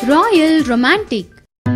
Royal Romantic.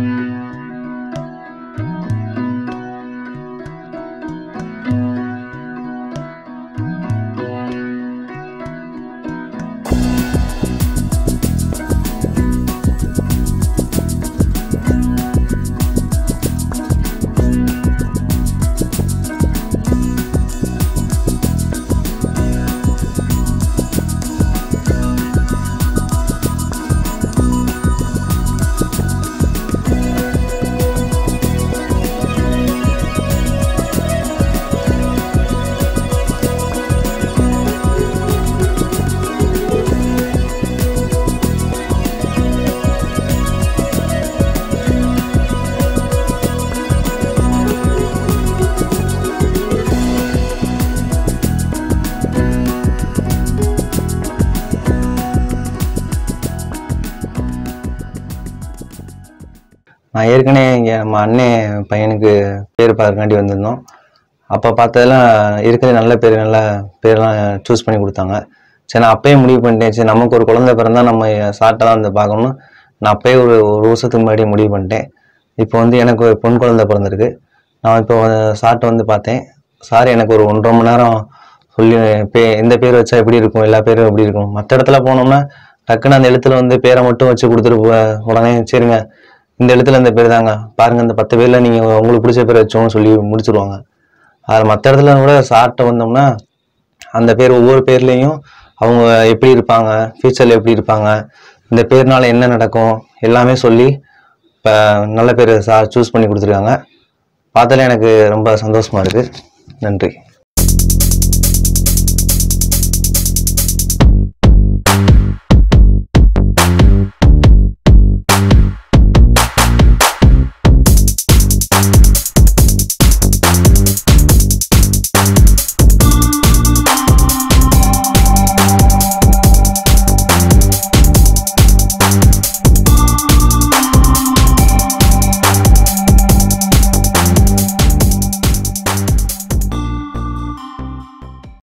நான் ஏற்கனவே இங்கே நம்ம அண்ணன் பையனுக்கு பேர் பார்க்கறக்காண்டி வந்திருந்தோம் அப்போ பார்த்ததெல்லாம் இருக்கிற நல்ல பேர் நல்ல பேர்லாம் சூஸ் பண்ணி கொடுத்தாங்க சரி நான் அப்பயே முடிவு பண்ணிட்டேன் சரி நமக்கு ஒரு குழந்தை பிறந்தா நம்ம சாட்டை தான் வந்து பார்க்கணும்னு நான் அப்பயே ஒரு ஒரு வருஷத்துக்கு முன்னாடி முடிவு பண்ணிட்டேன் இப்போ வந்து எனக்கு ஒரு பொன் குழந்தை பிறந்திருக்கு நான் இப்போ சாட்டை வந்து பார்த்தேன் சார் எனக்கு ஒரு ஒன்றரை மணி நேரம் சொல்லி பே எந்த பேர் வச்சா எப்படி இருக்கும் எல்லா பேரும் எப்படி இருக்கும் மற்ற இடத்துல போனோம்னா டக்குன்னு அந்த எழுத்துல வந்து பேரை மட்டும் வச்சு கொடுத்துட்டு போ- உடனே சரிங்க இந்த இடத்துல இந்த பேர் தாங்க பாருங்க இந்த பத்து பேர்ல நீங்க உங்களுக்கு பிடிச்ச பேர் வச்சோம்னு சொல்லி முடிச்சிருவாங்க அது மற்ற இடத்துல கூட சாப்பிட்டு வந்தோம்னா அந்த பேர் ஒவ்வொரு பேர்லேயும் அவங்க எப்படி இருப்பாங்க ஃபியூச்சரில் எப்படி இருப்பாங்க இந்த பேர்னால என்ன நடக்கும் எல்லாமே சொல்லி இப்போ நல்ல பேர் சா சூஸ் பண்ணி கொடுத்துருக்காங்க பார்த்தாலே எனக்கு ரொம்ப சந்தோஷமா இருக்கு நன்றி